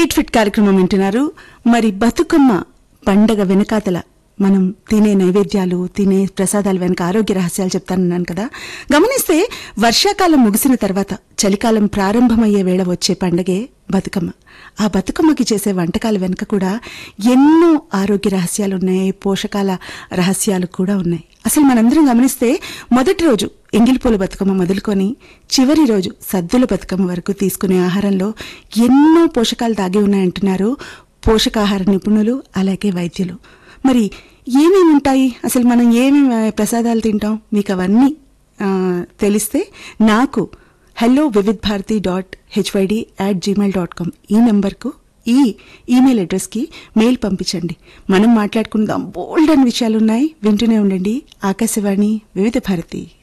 eat fit కార్యక్రమం వింటున్నారు మరి బతుకమ్మ పండగ వెనకాతల మనం తినే నైవేద్యాలు తినే ప్రసాదాల వెనక ఆరోగ్య రహస్యాలు చెప్తానన్నాను కదా గమనిస్తే వర్షాకాలం ముగిసిన తర్వాత చలికాలం ప్రారంభమయ్యే వేళ వచ్చే పండగే బతుకమ్మ ఆ బతుకమ్మకి చేసే వంటకాల వెనుక కూడా ఎన్నో ఆరోగ్య రహస్యాలు ఉన్నాయి పోషకాల రహస్యాలు కూడా ఉన్నాయి అసలు మనందరం గమనిస్తే మొదటి రోజు ఎంగిలిపూల బతుకమ్మ మొదలుకొని చివరి రోజు సద్దుల బతుకమ్మ వరకు తీసుకునే ఆహారంలో ఎన్నో పోషకాలు దాగి ఉన్నాయంటున్నారు పోషకాహార నిపుణులు అలాగే వైద్యులు మరి ఏమేమి ఉంటాయి అసలు మనం ఏమేమి ప్రసాదాలు తింటాం మీకు అవన్నీ ఆ, తెలిస్తే నాకు hello Vividh Bharati dot H Y D at Gmail dot com ఈ నెంబర్కు ఈ ఈమెయిల్ అడ్రస్కి మెయిల్ పంపించండి మనం మాట్లాడుకుందాం బోల్డ్ అని విషయాలు ఉన్నాయి వింటూనే ఉండండి ఆకాశవాణి వివిధ భారతి